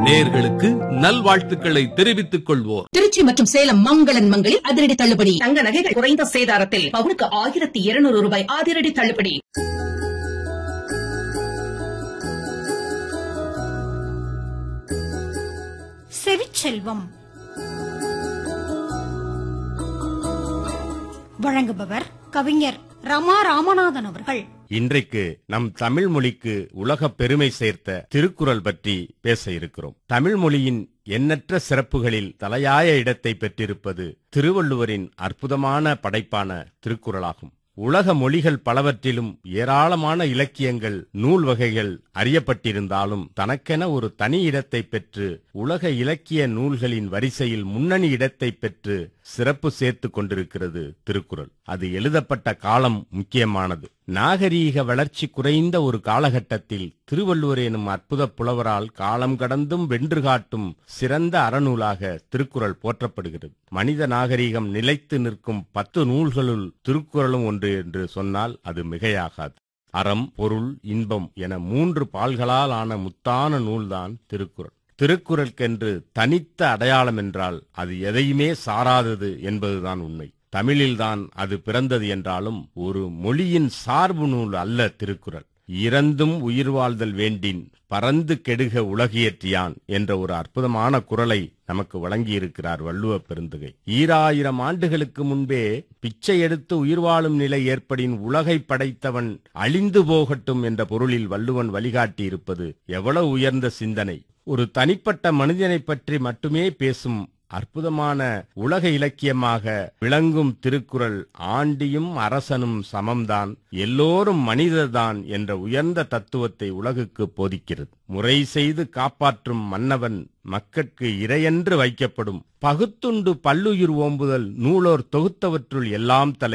நேர்களுக்கு நல்வாழ்த்துக்களை தெரிவித்துக் கொள்வோர் திருச்சி மற்றும் சேலம் மங்களன் மங்களில் அதிரடி தள்ளுபடி தங்க நகைகள் குறைந்த சேதாரத்தில் பவுனுக்கு ஆயிரத்தி இருநூறு ரூபாய் அதிரடி தள்ளுபடி செவிச்செல்வம் வழங்குபவர் கவிஞர் ரமா ராமநாதன் அவர்கள் இன்றைக்கு நம் தமிழ் மொழிக்கு உலக பெருமை சேர்த்த திருக்குறள் பற்றி பேச இருக்கிறோம் தமிழ் மொழியின் எண்ணற்ற சிறப்புகளில் தலையாய இடத்தை பெற்றிருப்பது திருவள்ளுவரின் அற்புதமான படைப்பான திருக்குறளாகும் உலக மொழிகள் பலவற்றிலும் ஏராளமான இலக்கியங்கள் நூல் வகைகள் அறியப்பட்டிருந்தாலும் தனக்கென ஒரு தனி இடத்தை பெற்று உலக இலக்கிய நூல்களின் வரிசையில் முன்னணி இடத்தை பெற்று சிறப்பு சேர்த்து கொண்டிருக்கிறது திருக்குறள் அது எழுதப்பட்ட காலம் முக்கியமானது நாகரீக வளர்ச்சி குறைந்த ஒரு காலகட்டத்தில் திருவள்ளுவர் எனும் அற்புத புலவரால் காலம் கடந்தும் வென்று காட்டும் சிறந்த அறநூலாக திருக்குறள் போற்றப்படுகிறது மனித நாகரீகம் நிலைத்து நிற்கும் பத்து நூல்களுள் திருக்குறளும் ஒன்று என்று சொன்னால் அது மிகையாகாது அறம் பொருள் இன்பம் என மூன்று பால்களால் ஆன முத்தான நூல்தான் திருக்குறள் திருக்குறளுக்கென்று தனித்த அடையாளம் என்றால் அது எதையுமே சாராதது என்பதுதான் உண்மை தமிழில்தான் அது பிறந்தது என்றாலும் ஒரு மொழியின் சார்பு நூல் அல்ல திருக்குறள் இறந்தும் உயிர் வாழ்தல் வேண்டின் பறந்து கெடுக உலகியற்றியான் என்ற ஒரு அற்புதமான குரலை நமக்கு வழங்கியிருக்கிறார் வள்ளுவ பெருந்தகை ஈராயிரம் ஆண்டுகளுக்கு முன்பே பிச்சை எடுத்து உயிர் வாழும் நிலை ஏற்படின் உலகை படைத்தவன் அழிந்து போகட்டும் என்ற பொருளில் வள்ளுவன் வழிகாட்டியிருப்பது எவ்வளவு உயர்ந்த சிந்தனை ஒரு தனிப்பட்ட மனிதனை பற்றி மட்டுமே பேசும் அற்புதமான உலக இலக்கியமாக விளங்கும் திருக்குறள் ஆண்டியும் அரசனும் சமம்தான் எல்லோரும் மனிதர்தான் என்ற உயர்ந்த தத்துவத்தை உலகுக்கு போதிக்கிறது முறை செய்து காப்பாற்றும் மன்னவன் மக்கட்கு இறையென்று வைக்கப்படும் பகுத்துண்டு பல்லுயிர் ஓம்புதல் நூலோர் தொகுத்தவற்றுள் எல்லாம் தலை